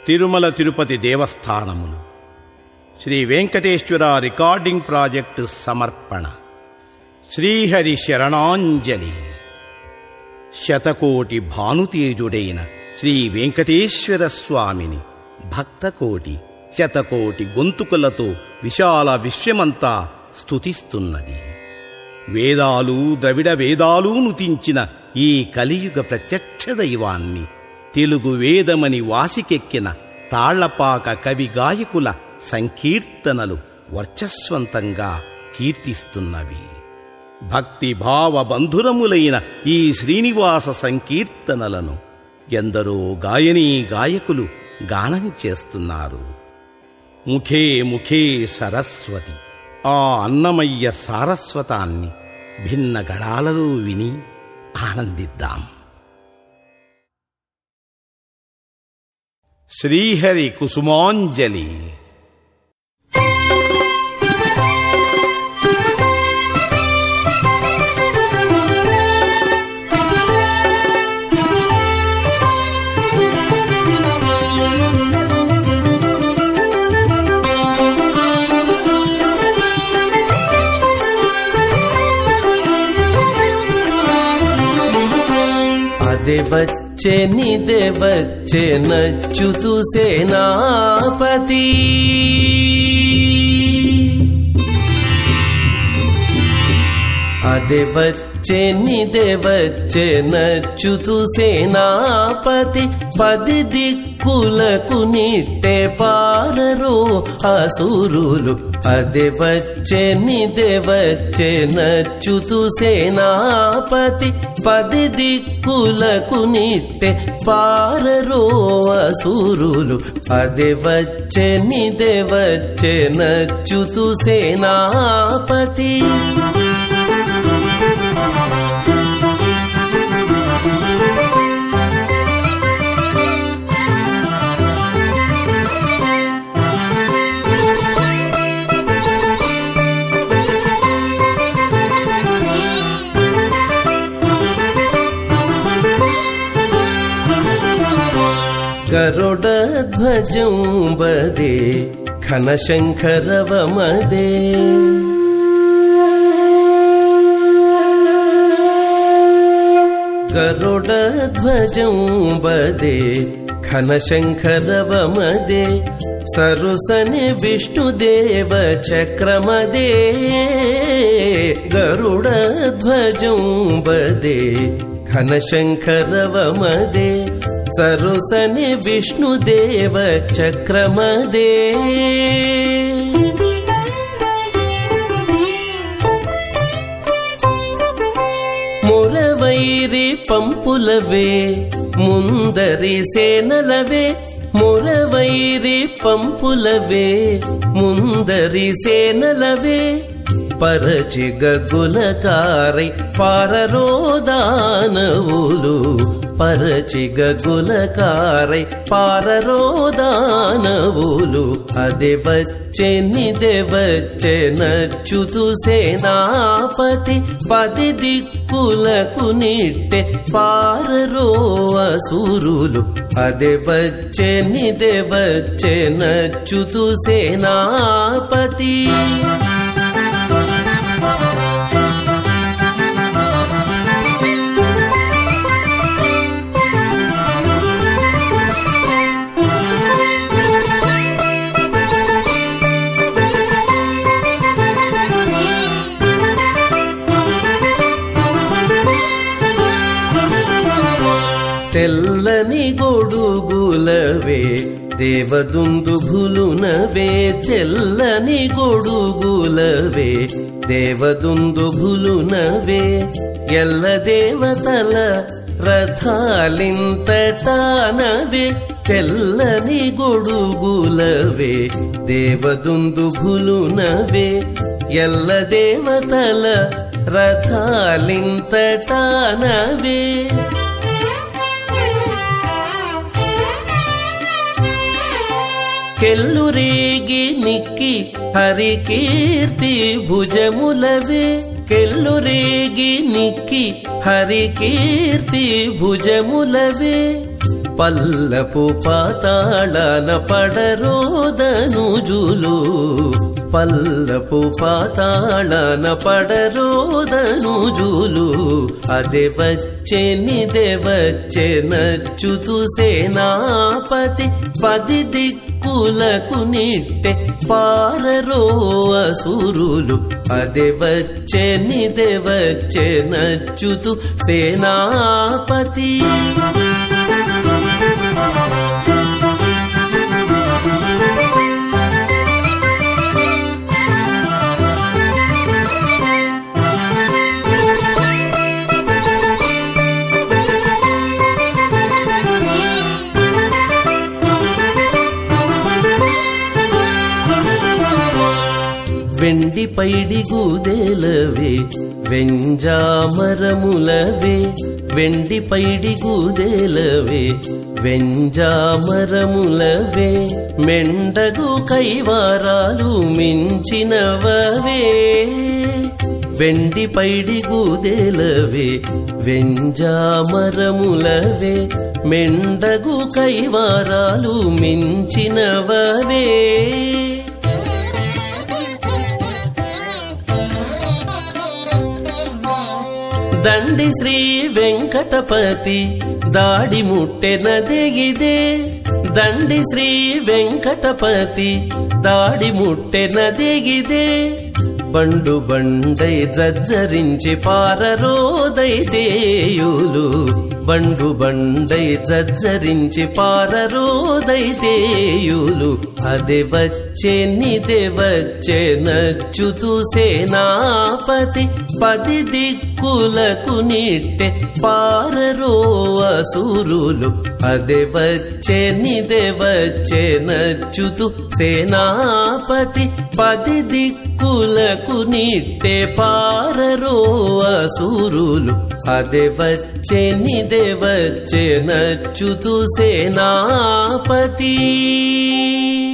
తిరుమల తిరుపతి దేవస్థానములు Sri Venkateswara recording project సమర్పణ శ్రీహరి శరణాంజలి శతకోటి భానుతేజుడైన శ్రీ వెంకటేశ్వర స్వామిని భక్తకోటి శతకోటి గొంతుకులతో విశాల విశ్వమంతా స్తుతిస్తున్నది వేదాలు ద్రవిడ వేదాలు నుతించిన ఈ కలియుగ ప్రత్యక్ష దైవాన్ని తెలుగు వేదమని వాసికెక్కిన తాళ్లపాక కవి గాయకుల సంకీర్తనలు వర్చస్వంతంగా కీర్తిస్తున్నవి భక్తి భావ బంధురములైన ఈ శ్రీనివాస సంకీర్తనలను ఎందరో గాయనీ గాయకులు గానం చేస్తున్నారు ముఖే ముఖే సరస్వతి ఆ అన్నమయ్య సారస్వతాన్ని భిన్న గళాలలో విని ఆనందిద్దాం శ్రీహరి కుసుమాంజలి అదే వచ్చే నిదే వచ్చే నచ్చుతూ సేనాపతి అదే వచ్చే నిదే వచ్చే నచ్చుతూ సేనాపతి పది దిక్కులకు నిట్టే పారరు అసురులు అదే వచ్చే నిదే వచ్చే నచ్చుతూ సేనాపతి పది దిక్కులకు నిట్టే పారరు అసురులు అదే వచ్చే నిదే వచ్చే నచ్చుతూ సేనాపతి గరుడధ్వజం వదే ఘనశంకరవమదే గరుడధ్వజం వదే ఘనశంకరవమదే సరుసని విష్ణుదేవ చక్రమదే గరుడధ్వజం వదే ఘనశంకరవమదే సరుసని విష్ణుదేవ చక్రమదే మురవైరి పంపులవే ముందరి సేనలవే మురవైరి పంపులవే ముందరి సేనలవే పరచి గగులకారై పారరోదానవులు పరచి గగులకారై పారరోదానవులు అదే వచ్చే నిదే వచ్చే నచ్చుతూ సేనాపతి పది దిక్కులకు నిట్టె పారరో అసురులు అదే వచ్చే నిదే వచ్చే నచ్చుతూ సేనాపతి తెల్లని గొడుగులవే దేవదుందుభులునవే తెల్లని గొడుగులవే దేవదుందుభులునవే ఎల్ల దేవతల రథాలింతటానవే తెల్లని గొడుగులవే దేవదుందుభులునవే ఎల్ల దేవతల రథాలింతటానవే కెల్లురేగి నిక్కి హరికీర్తి భుజములవే కెల్లురేగి నిక్కి హరికీర్తి భుజములవే పల్లపు పాతాళన పడరోదనుజులు పల్లపు పాతాళన పడరోదనుజులు అదే వచ్చే నిదే వచ్చే నచ్చుతు సేనాపతి పది దిక్కులకు నిట్టె పారరో అసురులు అదే వచ్చే నిదే వచ్చే నచ్చుతు సేనాపతి వెండి పైడి గూదేలవే వెంజామరములవే వెండి పైడి గూదేలవే వెంజామరములవే మెండగు కైవారాలు మించినవవే వెండి పైడి గూదేలవే వెంజామరములవే మెండగు కైవారాలు మించినవవే దండి శ్రీ వెంకటపతి దాడి ముట్టెనదిగిదే దండి శ్రీ వెంకటపతి దాడి ముట్టెనదిగిదే బండు బండై జజ్జరించి పారరోదైతేయులు బండు బండై జజ్జరించి పారరోదైతేయులు అదే వచ్చే నిదే వచ్చే నచ్చుతూ సేనాపతి పది దిక్కులకు నిట్టె పారరో అసురులు అదే వచ్చే నిదే వచ్చే నచ్చుతూ సేనాపతి పది దిక్కులకు నిట్టె పారరో అసురులు అదే వచ్చే నిదే వచ్చే నచ్చుతూ సేనాపతి